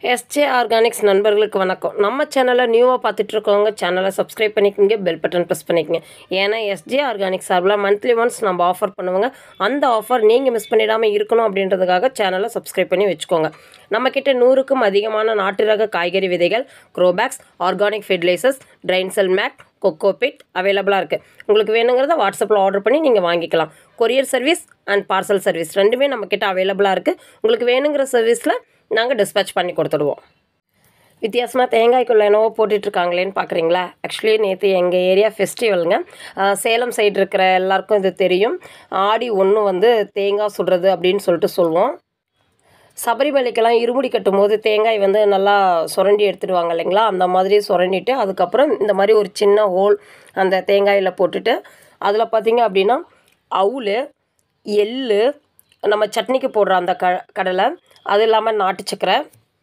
SJ organics நண்பர்களுக்கு வணக்கம் நம்ம சேனலை நியூவாக பார்த்துட்டு இருக்கவங்க சேனலை சப்ஸ்கிரைப் பண்ணிக்கோங்க பெல் பட்டன் ப்ரெஸ் பண்ணிக்கோங்க ஏன்னா எஸ்ஜே ஆர்கானிக்ஸ் சார்பில் மந்த்லி ஒன்ஸ் நம்ம ஆஃபர் பண்ணுவோங்க அந்த ஆஃபர் நீங்கள் மிஸ் பண்ணிடாமல் இருக்கணும் அப்படின்றதுக்காக சேனலை சப்ஸ்கிரைப் பண்ணி வச்சுக்கோங்க நம்மக்கிட்ட நூறுக்கும் அதிகமான நாட்டு ரக காய்கறி விதைகள் க்ரோபேக்ஸ் ஆர்கானிக் ஃபெர்டிலைசர்ஸ் ட்ரைன்செல் மேக் கொக்கோபிட் அவைலபிளாக இருக்குது உங்களுக்கு வேணுங்கிறத வாட்ஸ்அப்பில் ஆர்டர் பண்ணி நீங்கள் வாங்கிக்கலாம் courier service and parcel service ரெண்டுமே நம்மக்கிட்ட அவைலபிளாக இருக்குது உங்களுக்கு வேணுங்கிற சர்வீஸில் நாங்கள் டிஸ்பேச் பண்ணி கொடுத்துடுவோம் வித்தியாசமாக தேங்காய்க்குள்ள என்னவோ போட்டுட்ருக்காங்களேன்னு பார்க்குறீங்களா ஆக்சுவலி நேற்று எங்கள் ஏரியா ஃபெஸ்டிவலுங்க ஆஹ் சேலம் சைடு இருக்கிற எல்லாருக்கும் இது தெரியும் ஆடி ஒன்று வந்து தேங்காய் சுடுறது அப்படின்னு சொல்லிட்டு சொல்லுவோம் சபரிமலைக்கெல்லாம் இருமுடி கட்டும் போது தேங்காய் வந்து நல்லா சுரண்டி எடுத்துடுவாங்க இல்லைங்களா அந்த மாதிரி சுரண்டிட்டு அதுக்கப்புறம் இந்த மாதிரி ஒரு சின்ன ஹோல் அந்த தேங்காயில் போட்டுட்டு அதில் பார்த்தீங்க அப்படின்னா அவுல் எள்ளு நம்ம சட்னிக்கு போடுற அந்த க கடலை அது இல்லாமல் நாட்டு சக்கரை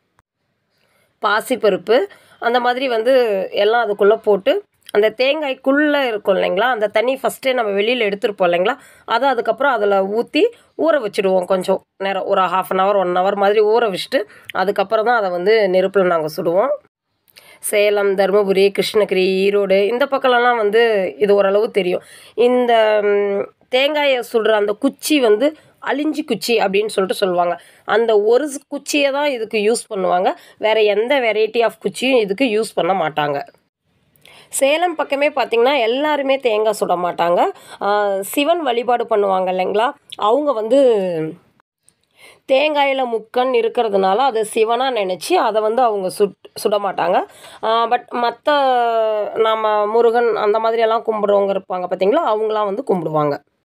பாசிப்பருப்பு அந்த மாதிரி வந்து எல்லாம் அதுக்குள்ளே போட்டு அந்த தேங்காய்க்குள்ளே இருக்கும் இல்லைங்களா அந்த தண்ணி ஃபஸ்ட்டே நம்ம வெளியில் எடுத்துருப்போம் இல்லைங்களா அதை அதுக்கப்புறம் அதில் ஊற்றி ஊற வச்சுடுவோம் கொஞ்சம் நேரம் ஒரு half an hour one hour மாதிரி ஊற வச்சுட்டு அதுக்கப்புறம் தான் அதை வந்து நெருப்பில் நாங்கள் சுடுவோம் சேலம் தருமபுரி கிருஷ்ணகிரி ஈரோடு இந்த பக்கம்லாம் வந்து இது ஓரளவு தெரியும் இந்த ம், தேங்காயை சுடுற அந்த குச்சி வந்து அழிஞ்சி குச்சி அப்படின்னு சொல்லிட்டு சொல்லுவாங்க அந்த ஒரு ஸ் குச்சியை தான் இதுக்கு யூஸ் பண்ணுவாங்க வேறு எந்த வெரைட்டி ஆஃப் குச்சியும் இதுக்கு யூஸ் பண்ண மாட்டாங்க சேலம் பக்கமே பார்த்திங்கன்னா எல்லாருமே தேங்காய் சுட மாட்டாங்க ஆஹ் சிவன் வழிபாடு பண்ணுவாங்க இல்லைங்களா அவங்க வந்து தேங்காயில் முக்கன் இருக்கிறதுனால அதை சிவனாக நினச்சி அதை வந்து அவங்க சுட் சுட மாட்டாங்க பட் மற்ற நம்ம முருகன் அந்த மாதிரியெல்லாம் கும்பிட்றவங்க இருப்பாங்க பார்த்தீங்களா அவங்களாம் வந்து கும்பிடுவாங்க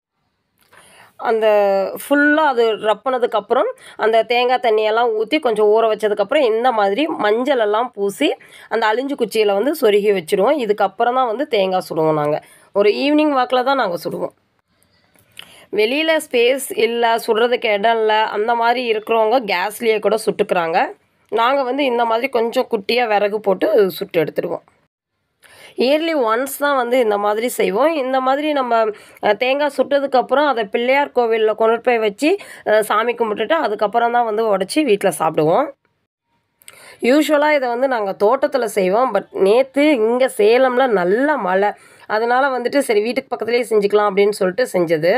அந்த ஃபுல்லாக அது ரப்புனதுக்கப்புறம் அந்த தேங்காய் தண்ணியெல்லாம் ஊற்றி கொஞ்சம் ஊற வச்சதுக்கப்புறம் இந்த மாதிரி மஞ்சள் எல்லாம் பூசி அந்த அழிஞ்சு குச்சியில் வந்து சொருகி வச்சுருவோம் இதுக்கப்புறம் தான் வந்து தேங்காய் சுடுவோம் நாங்கள் ஒரு ஈவினிங் வாக்கில் தான் நாங்கள் சுடுவோம் வெளியில் ஸ்பேஸ் இல்லை சுடுறதுக்கு இடம் இல்லை அந்த மாதிரி இருக்கிறவங்க கேஸ்லேயே கூட சுட்டுக்கிறாங்க நாங்கள் வந்து இந்த மாதிரி கொஞ்சம் குட்டியாக விறகு போட்டு சுட்டு எடுத்துடுவோம் இயர்லி ஒன்ஸ் தான் வந்து இந்த மாதிரி செய்வோம் இந்த மாதிரி நம்ம அஹ், தேங்காய் சுட்டதுக்கப்புறம் அதை பிள்ளையார் கோவிலில் கொண்டு போய் வச்சு அஹ், சாமி கும்பிட்டுட்டு அதுக்கப்புறம் தான் வந்து உடச்சி வீட்டில் சாப்பிடுவோம் யூஸ்வலாக இதை வந்து நாங்கள் தோட்டத்தில் செய்வோம் பட் நேற்று இங்கே சேலமில் நல்ல மழை அதனால் வந்துட்டு சரி வீட்டுக்கு பக்கத்துலேயே செஞ்சுக்கலாம் அப்படின்னு சொல்லிட்டு செஞ்சது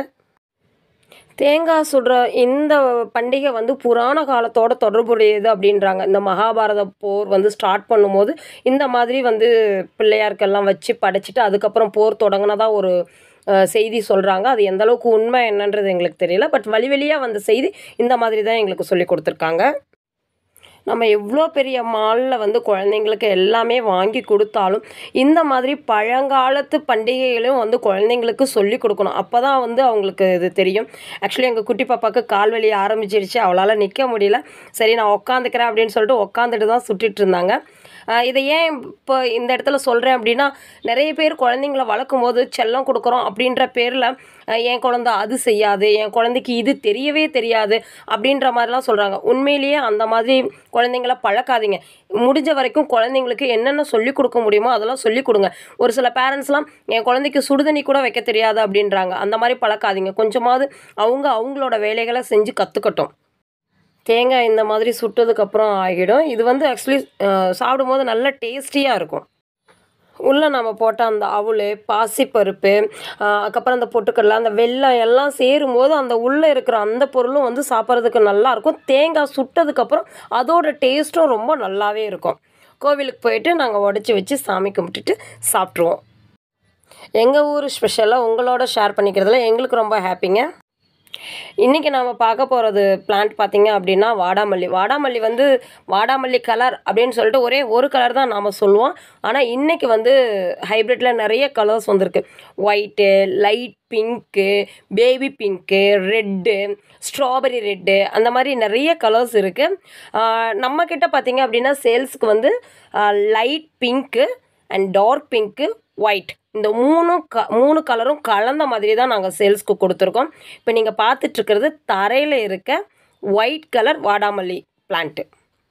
தேங்காய் சுடுற இந்த பண்டிகை வந்து புராண காலத்தோட தொடர்புடையது அப்படின்றாங்க இந்த மகாபாரத போர் வந்து ஸ்டார்ட் பண்ணும்போது இந்த மாதிரி வந்து பிள்ளையாருக்கெல்லாம் வச்சு படைச்சிட்டு அதுக்கப்புறம் போர் தொடங்கினதா ஒரு அஹ், செய்தி சொல்கிறாங்க அது எந்த அளவுக்கு உண்மை என்னன்றது எங்களுக்கு தெரியல பட் வழி வழியாக வந்த செய்தி இந்த மாதிரி தான் எங்களுக்கு சொல்லி கொடுத்துருக்காங்க நம்ம எவ்வளோ பெரிய மாலில் வந்து குழந்தைங்களுக்கு எல்லாமே வாங்கி கொடுத்தாலும் இந்த மாதிரி பழங்காலத்து பண்டிகைகளையும் வந்து குழந்தைங்களுக்கு சொல்லி கொடுக்கணும் அப்போ தான் வந்து அவங்களுக்கு இது தெரியும் ஆக்சுவலி எங்கள் குட்டி பாப்பாவுக்கு கால் வலி ஆரம்பிச்சிருச்சு அவளால் நிற்க முடியல சரி நான் உட்காந்துக்கிறேன் அப்படின்னு சொல்லிட்டு உட்காந்துட்டு தான் சுட்டிட்டு இருந்தாங்க ஆஹ் இதை ஏன் இப்போ இந்த இடத்துல சொல்கிறேன் அப்படின்னா நிறைய பேர் குழந்தைங்கள வளர்க்கும் போது செல்லம் கொடுக்குறோம் அப்படின்ற பேரில் என் குழந்தை அது செய்யாது என் குழந்தைக்கு இது தெரியவே தெரியாது அப்படின்ற மாதிரிலாம் சொல்கிறாங்க உண்மையிலேயே அந்த மாதிரி குழந்தைங்கள பழக்காதீங்க முடிஞ்ச வரைக்கும் குழந்தைங்களுக்கு என்னென்ன சொல்லிக் கொடுக்க முடியுமோ அதெல்லாம் சொல்லிக் கொடுங்க ஒரு சில பேரண்ட்ஸ்லாம் என் குழந்தைக்கு சுடுதண்ணி கூட வைக்க தெரியாது அப்படின்றாங்க அந்த மாதிரி பழக்காதீங்க கொஞ்சமாவது அவங்க அவங்களோட வேலைகளை செஞ்சு கற்றுக்கட்டும் தேங்காய் இந்த மாதிரி சுட்டதுக்கப்புறம் ஆகிடும் இது வந்து ஆக்சுவலி சாப்பிடும்போது நல்ல டேஸ்டியாக இருக்கும் உள்ளே நம்ம போட்ட அந்த அவுள் பாசிப்பருப்பு ஆஹ் அதுக்கப்புறம் அந்த பொட்டுக்கடலை அந்த வெல்லம் எல்லாம் சேரும்போது அந்த உள்ளே இருக்கிற அந்த பொருளும் வந்து சாப்பிட்றதுக்கு நல்லா இருக்கும் தேங்காய் சுட்டதுக்கப்புறம் அதோட டேஸ்ட்டும் ரொம்ப நல்லாவே இருக்கும் கோவிலுக்கு போயிட்டு நாங்கள் உடச்சி வச்சு சாமி கும்பிட்டுட்டு சாப்பிட்ருவோம் எங்கள் ஊர் ஸ்பெஷலாக உங்களோட ஷேர் பண்ணிக்கிறதுல எங்களுக்கு ரொம்ப ஹாப்பிங்க இன்றைக்கி நாம் பார்க்க போகிறது பிளான்ட் பார்த்தீங்க அப்படின்னா வாடாமல்லி வாடாமல்லி வந்து வாடாமல்லி கலர் அப்படின்னு சொல்லிட்டு ஒரே ஒரு கலர் தான் நாம் சொல்லுவோம் ஆனால் இன்றைக்கி வந்து ஹைப்ரிட்டில் நிறைய கலர்ஸ் வந்திருக்கு white light pink baby pink red strawberry red அந்த மாதிரி நிறைய கலர்ஸ் இருக்குது நம்மக்கிட்ட பார்த்தீங்க அப்படின்னா சேல்ஸுக்கு வந்து light pink and dark pink white இந்த மூணும் க மூணு கலரும் கலந்த மாதிரி தான் நாங்கள் சேல்ஸ்க்கு கொடுத்துருக்கோம் இப்போ நீங்கள் பார்த்துட்ருக்கிறது தரையில் இருக்க ஒயிட் கலர் வாடாமல்லி பிளான்ட்டு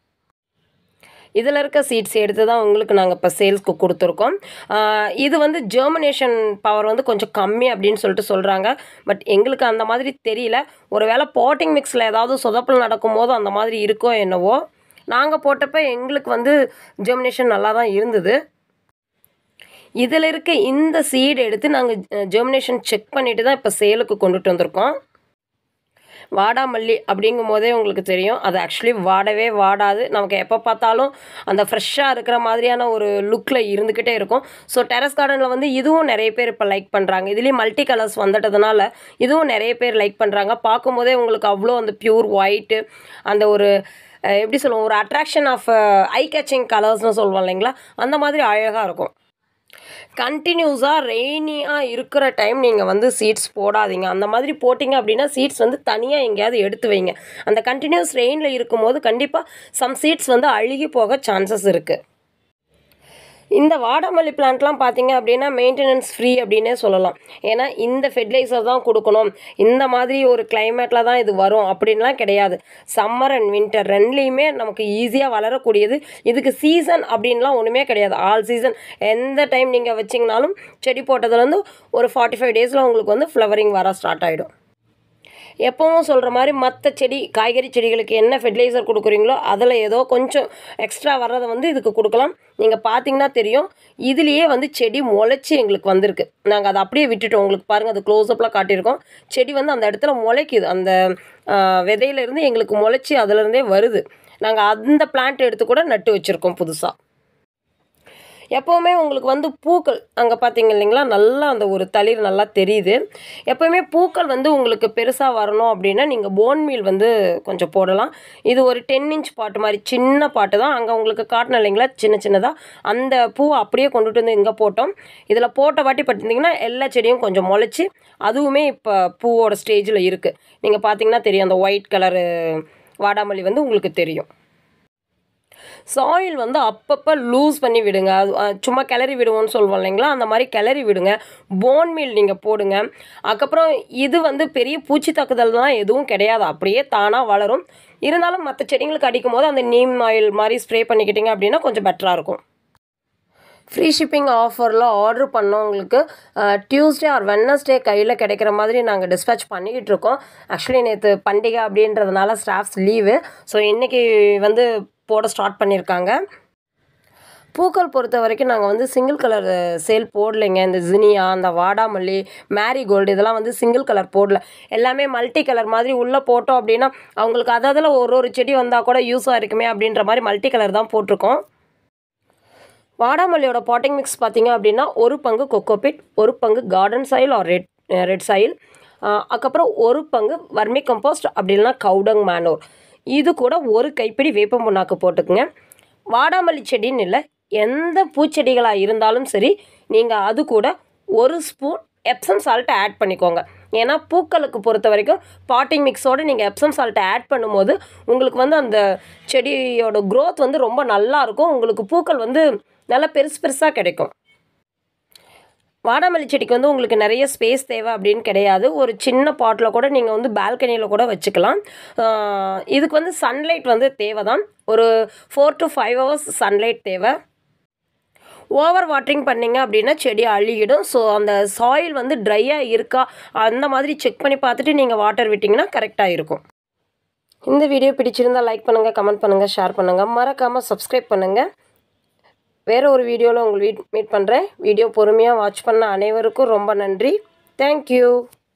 இதில் இருக்க சீட்ஸ் எடுத்து தான் உங்களுக்கு நாங்கள் இப்போ சேல்ஸ்க்கு கொடுத்துருக்கோம் ஆஹ் இது வந்து ஜெர்மினேஷன் பவர் வந்து கொஞ்சம் கம்மி அப்படின்னு சொல்லிட்டு சொல்கிறாங்க பட் எங்களுக்கு அந்த மாதிரி தெரியல ஒருவேளை பாட்டிங் மிக்ஸில் ஏதாவது சொதப்பல் நடக்கும்போது அந்த மாதிரி இருக்கோ என்னவோ நாங்கள் போட்டப்ப எங்களுக்கு வந்து ஜெர்மினேஷன் நல்லா தான் இருந்தது இதில் இருக்க இந்த சீடு எடுத்து நாங்கள் ஜெர்மினேஷன் செக் பண்ணிட்டு தான் இப்போ சேலுக்கு கொண்டுட்டு வந்திருக்கோம் வாடாமல்லி அப்படிங்கும் போதே உங்களுக்கு தெரியும் அது ஆக்சுவலி வாடவே வாடாது நமக்கு எப்போ பார்த்தாலும் அந்த ஃப்ரெஷ்ஷாக இருக்கிற மாதிரியான ஒரு லுக்கில் இருந்துக்கிட்டே இருக்கும் ஸோ டெரஸ் கார்டனில் வந்து இதுவும் நிறைய பேர் இப்போ லைக் பண்ணுறாங்க இதுலேயும் மல்டி கலர்ஸ் வந்துட்டதுனால இதுவும் நிறைய பேர் லைக் பண்ணுறாங்க பார்க்கும்போதே உங்களுக்கு அவ்வளோ அந்த பியூர் ஒயிட்டு அந்த ஒரு அஹ், எப்படி சொல்லுவோம் ஒரு அட்ராக்ஷன் ஆஃப் ஐ கேச்சிங் கலர்ஸ்னு சொல்லுவோம் இல்லைங்களா அந்த மாதிரி அழகாக இருக்கும் கண்டினியூஸாக ரெய்னியாக இருக்கிற டைம் நீங்கள் வந்து சீட்ஸ் போடாதீங்க அந்த மாதிரி போட்டிங்க அப்படின்னா சீட்ஸ் வந்து தனியாக எங்கேயாவது எடுத்து வைங்க அந்த கண்டினியூஸ் ரெயினில் இருக்கும்போது கண்டிப்பாக சம் சீட்ஸ் வந்து அழுகி போக சான்சஸ் இருக்குது இந்த வாடாமல்லி பிளான்ட்லாம் பார்த்தீங்க அப்படின்னா மெயின்டெனன்ஸ் ஃப்ரீ அப்படின்னே சொல்லலாம் ஏன்னா இந்த ஃபெர்டிலைசர் தான் கொடுக்கணும் இந்த மாதிரி ஒரு கிளைமேட்டில் தான் இது வரும் அப்படின்லாம் கிடையாது சம்மர் அண்ட் வின்டர் ரெண்டுலேயுமே நமக்கு ஈஸியாக வளரக்கூடியது இதுக்கு சீசன் அப்படின்லாம் ஒன்றுமே கிடையாது ஆல் சீசன் எந்த டைம் நீங்கள் வச்சிங்கனாலும் செடி போட்டதுலேருந்து ஒரு ஃபார்ட்டி ஃபைவ் டேஸில் உங்களுக்கு வந்து ஃப்ளவரிங் வர ஸ்டார்ட் ஆகிடும் எப்பவும் சொல்கிற மாதிரி மற்ற செடி காய்கறி செடிகளுக்கு என்ன ஃபெர்டிலைசர் கொடுக்குறீங்களோ அதில் ஏதோ கொஞ்சம் எக்ஸ்ட்ரா வர்றதை வந்து இதுக்கு கொடுக்கலாம் நீங்கள் பார்த்தீங்கன்னா தெரியும் இதுலேயே வந்து செடி முளைச்சி எங்களுக்கு வந்திருக்கு நாங்கள் அதை அப்படியே விட்டுட்டோம் உங்களுக்கு பாருங்கள் அது க்ளோஸ்அப்பில் காட்டியிருக்கோம் செடி வந்து அந்த இடத்துல முளைக்குது அந்த ஆஹ், விதையிலேருந்து எங்களுக்கு முளைச்சி அதுலேருந்தே வருது நாங்கள் அந்த பிளான்ட் எடுத்து கூட நட்டு வச்சுருக்கோம் புதுசாக எப்போவுமே உங்களுக்கு வந்து பூக்கள் அங்கே பார்த்தீங்க இல்லைங்களா நல்லா அந்த ஒரு தளிர் நல்லா தெரியுது எப்போவுமே பூக்கள் வந்து உங்களுக்கு பெருசாக வரணும் அப்படின்னா நீங்கள் போன் மீல் வந்து கொஞ்சம் போடலாம் இது ஒரு டென் இன்ச் பாட்டு மாதிரி சின்ன பாட்டு தான் அங்கே உங்களுக்கு காட்டின இல்லைங்களா சின்ன சின்னதாக அந்த பூவை அப்படியே கொண்டுட்டு வந்து இங்கே போட்டோம் இதில் போட்ட வாட்டி பார்த்திங்கன்னா எல்லா செடியும் கொஞ்சம் முளைச்சி அதுவுமே இப்போ பூவோட ஸ்டேஜில் இருக்குது நீங்கள் பார்த்தீங்கன்னா தெரியும் அந்த ஒயிட் கலரு வாடாமல்லி வந்து உங்களுக்கு தெரியும் சாயில் வந்து அப்பப்போ லூஸ் பண்ணி விடுங்க அது அஹ், சும்மா கிளறி விடுவோம்னு சொல்லுவோம் இல்லைங்களா அந்த மாதிரி கிளறி விடுங்க போன் மீல் நீங்கள் போடுங்க அதுக்கப்புறம் இது வந்து பெரிய பூச்சி தாக்குதல்லாம் எதுவும் கிடையாது அப்படியே தானாக வளரும் இருந்தாலும் மற்ற செடிங்களுக்கு அடிக்கும் போது அந்த நீம் ஆயில் மாதிரி ஸ்ப்ரே பண்ணிக்கிட்டீங்க அப்படின்னா கொஞ்சம் பெட்டராக இருக்கும் ஃப்ரீ ஷிப்பிங் ஆஃபரில் ஆர்டர் பண்ணவங்களுக்கு டியூஸ்டே ஆர் வெட்னஸ்டே கையில் கிடைக்கிற மாதிரி நாங்கள் டிஸ்பேச் பண்ணிக்கிட்டு இருக்கோம் ஆக்சுவலி நேற்று பண்டிகை அப்படின்றதுனால ஸ்டாஃப்ஸ் லீவு ஸோ இன்றைக்கி வந்து போட ஸ்டார்ட் பண்ணியிருக்காங்க பூக்கள் பொறுத்த வரைக்கும் நாங்கள் வந்து சிங்கிள் கலர் சேல் போடலைங்க இந்த ஜினியா அந்த வாடாமல்லி மேரிகோல்டு இதெல்லாம் வந்து சிங்கிள் கலர் போடல எல்லாமே மல்டி கலர் மாதிரி உள்ளே போட்டோம் அப்படின்னா அவங்களுக்கு அததில் ஒரு ஒரு செடி வந்தால் கூட யூஸாக இருக்குமே அப்படின்ற மாதிரி மல்டி கலர் தான் போட்டிருக்கோம் வாடாமல்லியோட பாட்டிங் மிக்ஸ் பார்த்தீங்க அப்படின்னா ஒரு பங்கு கொக்கோபிட் ஒரு பங்கு garden soil or red red soil அதுக்கப்புறம் ஒரு பங்கு வர்மி கம்போஸ்ட் அப்படி இல்லைன்னா கவுடங் மேனோர் இது கூட ஒரு கைப்பிடி வேப்பம் புண்ணாக்கு போட்டுக்குங்க வாடாமல்லி செடின்னு இல்லை எந்த பூச்செடிகளாக இருந்தாலும் சரி நீங்கள் அது கூட ஒரு ஸ்பூன் எப்சம் சால்ட்டை ஆட் பண்ணிக்கோங்க ஏன்னா பூக்களுக்கு பொறுத்த வரைக்கும் பாட்டிங் மிக்ஸோடு நீங்கள் எப்சம் சால்ட்டை ஆட் பண்ணும்போது உங்களுக்கு வந்து அந்த செடியோட growth வந்து ரொம்ப நல்லா இருக்கும் உங்களுக்கு பூக்கள் வந்து நல்லா பெருசு பெருசாக கிடைக்கும் வாடாமல்லி செடிக்கு வந்து உங்களுக்கு நிறைய ஸ்பேஸ் தேவை அப்படின்னு கிடையாது ஒரு சின்ன பாட்டில் கூட நீங்கள் வந்து பால்கனியில் கூட வச்சுக்கலாம் ஆஹ் இதுக்கு வந்து சன்லைட் வந்து தேவை தான் ஒரு four to five hours sunlight தேவை ஓவர் வாட்டரிங் பண்ணீங்க அப்படின்னா செடி அழுகிடும் ஸோ அந்த சாயில் வந்து ட்ரையாக இருக்கா அந்த மாதிரி செக் பண்ணி பார்த்துட்டு நீங்கள் வாட்டர் விட்டிங்கன்னா கரெக்டாக இருக்கும் இந்த வீடியோ பிடிச்சிருந்தா லைக் பண்ணுங்கள் கமெண்ட் பண்ணுங்கள் ஷேர் பண்ணுங்கள் மறக்காமல் சப்ஸ்கிரைப் பண்ணுங்கள் வேறு ஒரு வீடியோவில் உங்கள் வீட் மீட் பண்ணுறேன் வீடியோ பொறுமையாக வாட்ச் பண்ண அனைவருக்கும் ரொம்ப நன்றி தேங்க்யூ